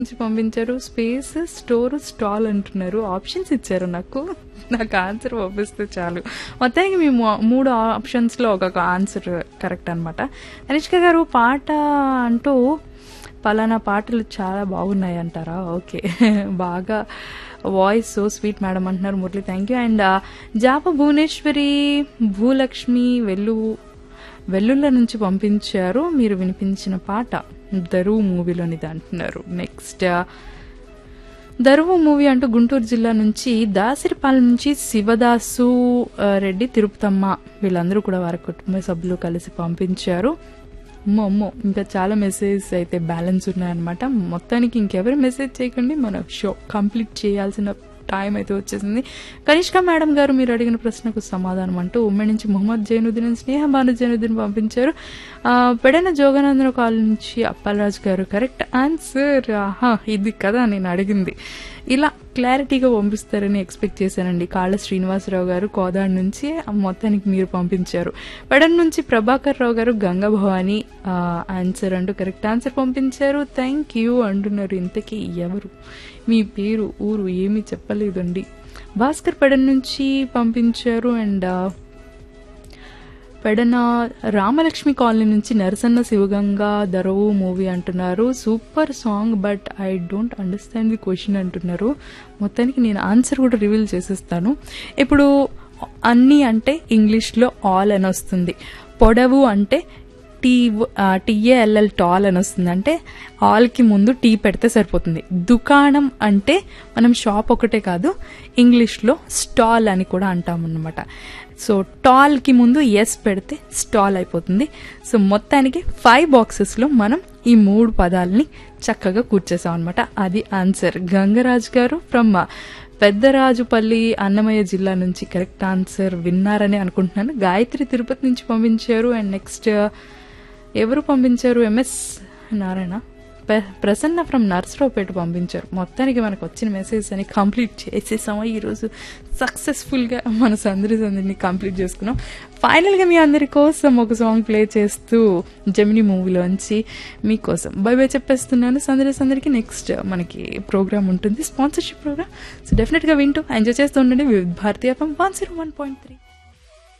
నుంచి పంపించారు space store stall అంటున్నారు ఆప్షన్స్ ఇచ్చారు నాకు నాకు ఆన్సర్ పంపిస్తే చాలు మొత్తానికి మీ మూ- మూడు ఆప్షన్స్లో ఒక్కొక్క ఆన్సర్ కరెక్ట్ అనమాట కనిష్క గారు పాట అంటూ పలానా పాటలు చాలా బాగున్నాయి అంటారా ఓకే బాగా వాయిస్ సో స్వీట్ మేడం అంటున్నారు మురళి థ్యాంక్ యూ అండ్ జాప భువనేశ్వరి భూలక్ష్మి వెల్లు వెల్లుల్ల నుంచి పంపించారు మీరు వినిపించిన పాట దరువు మూవీలోనిది అంటున్నారు నెక్స్ట్ దరువు మూవీ అంటూ గుంటూరు జిల్లా నుంచి దాసిరిపాలెం నుంచి శివదాసు ఆ, రెడ్డి తిరుపతమ్మ వీళ్ళందరూ కూడా వారి కుటుంబ సభ్యులు కలిసి పంపించారు అమ్మో అమ్మో ఇంకా చాలా మెసేజ్ అయితే బ్యాలెన్స్ ఉన్నాయన్నమాట మొత్తానికి ఇంకెవరు మెసేజ్ చేయకండి మన షో కంప్లీట్ చేయాల్సిన టైం అయితే వచ్చేసింది కనిష్క మేడం గారు మీరు అడిగిన ప్రశ్నకు సమాధానం అంటూ ఉమ్మడి నుంచి మొహమ్మద్ జైనుద్దీన్ స్నేహ భాను జైనుద్దీన్ పంపించారు ఆ, పెడన జోగానందన కాలేజ్ నుంచి అప్పలరాజు గారు కరెక్ట్ ఆన్సర్ ఆహా ఇది కదా నేను అడిగింది ఇలా క్లారిటీగా పంపిస్తారని ఎక్స్పెక్ట్ చేశానండి కాళ్ళ శ్రీనివాసరావు గారు కోదాడ్ నుంచి ఆ మొత్తానికి మీరు పంపించారు పెడన్ నుంచి ప్రభాకర్ రావు గారు గంగా భవాని ఆ, ఆన్సర్ అంటూ కరెక్ట్ ఆన్సర్ పంపించారు థ్యాంక్ యూ అంటున్నారు ఇంతకీ ఎవరు మీ పేరు ఊరు ఏమీ చెప్పలేదండి భాస్కర్ పెడన్ నుంచి పంపించారు అండ్ పెడన రామలక్ష్మి కాలనీ నుంచి నరసన్న శివగంగా దరవు మూవీ అంటున్నారు super song but I don't understand the question అంటున్నారు మొత్తానికి నేను ఆన్సర్ కూడా రివీల్ చేసేస్తాను ఇప్పుడు అన్ని అంటే ఇంగ్లీష్లో ఆల్ అని వస్తుంది పొడవు అంటే టీ టీఏఎల్ఎల్ టాల్ అని వస్తుంది అంటే ఆల్కి ముందు టీ పెడితే సరిపోతుంది దుకాణం అంటే మనం షాప్ ఒకటే కాదు ఇంగ్లీష్లో స్టాల్ అని కూడా అంటాం అన్నమాట సో టాల్కి ముందు ఎస్ పెడితే స్టాల్ అయిపోతుంది సో మొత్తానికి ఫైవ్ బాక్సెస్లో మనం ఈ మూడు పదాలని చక్కగా కూర్చేసాం అనమాట అది ఆన్సర్ గంగరాజ్ గారు ఫ్రమ్ పెద్దరాజుపల్లి అన్నమయ్య జిల్లా నుంచి కరెక్ట్ ఆన్సర్ విన్నారని అనుకుంటున్నాను గాయత్రి తిరుపతి నుంచి పంపించారు అండ్ నెక్స్ట్ ఎవరు పంపించారు ఎంఎస్ నారాయణ పె- ప్రసన్న ఫ్రమ్ నర్సరావుపేట పంపించారు మొత్తానికి మనకు వచ్చిన మెసేజ్ అని కంప్లీట్ చేసేసాము ఈరోజు సక్సెస్ఫుల్గా మన సందరి సందరిని కంప్లీట్ చేసుకున్నాం ఫైనల్గా మీ అందరి కోసం ఒక సాంగ్ ప్లే చేస్తూ జమిని మూవీలోంచి మీకోసం బై బై చెప్పేస్తున్నాను సందరి సందరికి నెక్స్ట్ మనకి ప్రోగ్రామ్ ఉంటుంది స్పాన్సర్షిప్ ప్రోగ్రామ్ సో డెఫినెట్గా వింటూ ఎంజాయ్ చేస్తూ ఉండండి విత్ భారతీయ one zero one point three